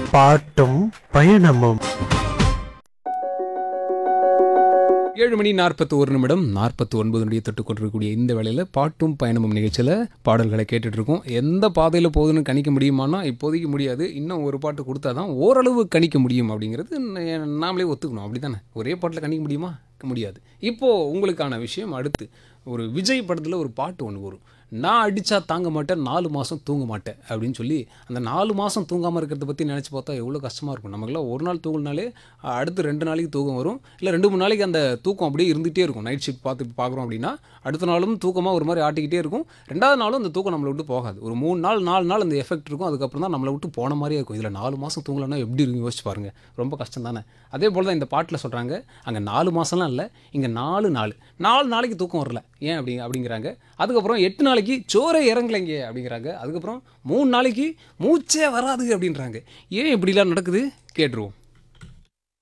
பாட்டும் பயணமும் ஏழு மணி நாற்பத்தி ஒரு நிமிடம் நாற்பத்தி ஒன்பது நொடியை தொட்டு கொண்டிருக்கக்கூடிய இந்த வேளையில் பாட்டும் பயணமும் நிகழ்ச்சியில் பாடல்களை கேட்டுட்டு இருக்கோம் எந்த பாதையில் போகுதுன்னு கணிக்க முடியுமானா இப்போதைக்கு முடியாது இன்னும் ஒரு பாட்டு கொடுத்தா தான் ஓரளவு கணிக்க முடியும் அப்படிங்கிறது ந- நாமளே ஒத்துக்கணும் அப்படி தானே ஒரே பாட்டில் கணிக்க முடியுமா முடியாது இப்போது உங்களுக்கான விஷயம் அடுத்து ஒரு விஜய் படத்தில் ஒரு பாட்டு ஒன்று வரும் நான் அடித்தா தாங்க மாட்டேன் நாலு மாதம் தூங்க மாட்டேன் அப்படின்னு சொல்லி அந்த நாலு மாதம் தூங்காமல் இருக்கிறத பற்றி நினச்சி பார்த்தா எவ்வளோ கஷ்டமாக இருக்கும் நமக்குலாம் ஒரு நாள் தூங்கினாலே அடுத்து ரெண்டு நாளைக்கு தூக்கம் வரும் இல்லை ரெண்டு மூணு நாளைக்கு அந்த தூக்கம் அப்படியே இருந்துகிட்டே இருக்கும் நைட் ஷிஃப்ட் பார்த்து பார்க்குறோம் அப்படின்னா அடுத்த நாளும் தூக்கமாக ஒரு மாதிரி ஆட்டிக்கிட்டே இருக்கும் ரெண்டாவது நாளும் அந்த தூக்கம் நம்மளை விட்டு போகாது ஒரு மூணு நாள் நாலு நாள் அந்த எஃபெக்ட் இருக்கும் அதுக்கப்புறம் தான் நம்மளை விட்டு போன மாதிரியே இருக்கும் இதில் நாலு மாதம் தூங்கலைன்னா எப்படி இருக்கும் யோசிச்சு பாருங்கள் ரொம்ப கஷ்டம் தானே அதே போல் தான் இந்த பாட்டில் சொல்கிறாங்க அங்கே நாலு மாதம்லாம் இல்லை இங்கே நாலு நாள் நாலு நாளைக்கு தூக்கம் வரல ஏன் அப்படி அப்படிங்கிறாங்க அதுக்கப்புறம் எட்டு நாளைக்கு சோறே இறங்கலைங்க அப்படிங்கிறாங்க அதுக்கப்புறம் மூணு நாளைக்கு மூச்சே வராது அப்படின்றாங்க ஏன் இப்படிலாம் நடக்குது கேட்டுருவோம்